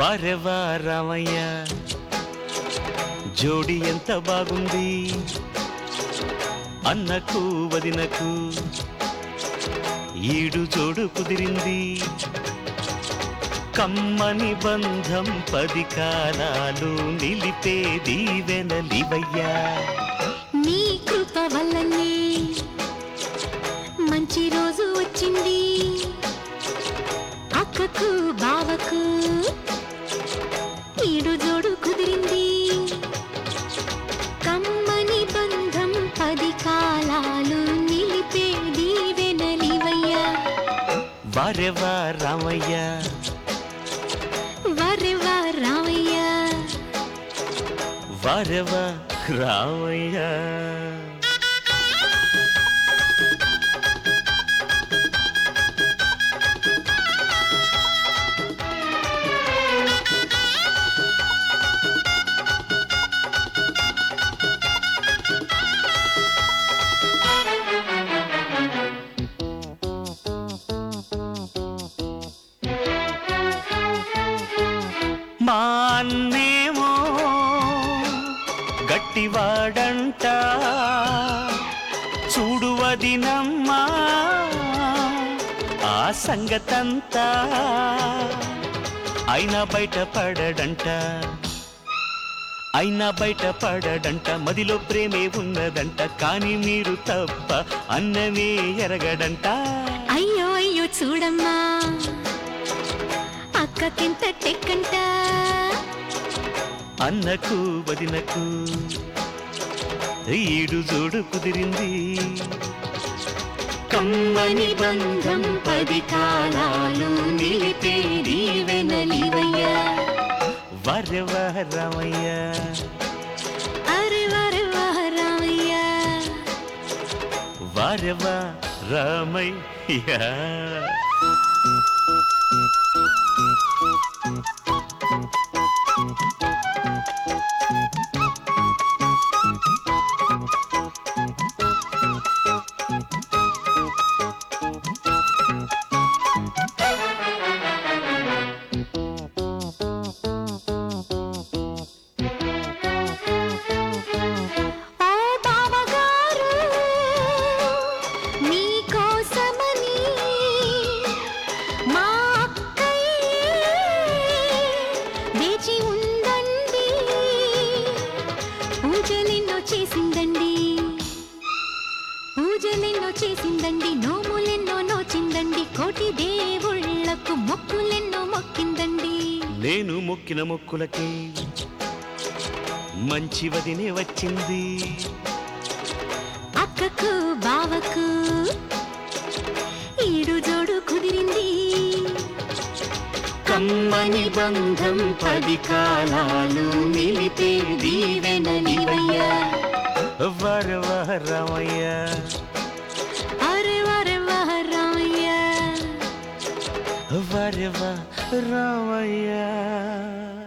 వారెవా రామయ్య జోడి ఎంత బాగుంది అన్నకు వదినకు ఈడు జోడు కుదిరింది కమ్మని బంధం పది కాలాలు నిలిపేది వెనలివయ్యా నీ కృప వల్లనే మంచి రోజు వచ్చింది అక్కకు బావకు ఈడు జోడు కుదిరింది కమ్మని బంధం పది కాలాలు నిలిపేది వెనలివయ్యా వారెవా రామయ్య వరెవా రామయ్య వారెవా రామయ్య మా అన్నేమో గట్టివాడంట చూడు వదినమ్మా ఆ సంగతంతా అయినా బయట పడడంట అయినా బయట పడడంట మదిలో ప్రేమే ఉన్నదంట కానీ మీరు తప్ప అన్నమే ఎరగడంట అయ్యో అయ్యో చూడమ్మా అక్కకింత టెక్కంట అన్నకు వదినకు ఈడు జోడు కుదిరింది కమ్మని బంధం పది కాలాలు నిలిపేది వెనలివయ్యా వరవరమయ్య అరే వరే వహ రామయ్య వరవ రామయ్య ఓ బావగారు మీకోసమని మా అక్కయ్య వేచి ఉందండి పూజలెన్నో చేసిందండి పూజలెన్నో చేసిందండి నోములెన్నో నోచిందండి కోటి దేవుళ్ళకు మొక్కులెన్నో మొక్కిందండి నేను మొక్కిన మొక్కులకి మంచి వదినే వచ్చింది అక్కకు బావకు ఈడు జోడు కుదిరింది కమ్మని బంధం పది కాలాలు నిలిపేది వెనలివయ్యా వరవరమయ్య అరే వరే వహ రామయ్య వరవ రామయ్య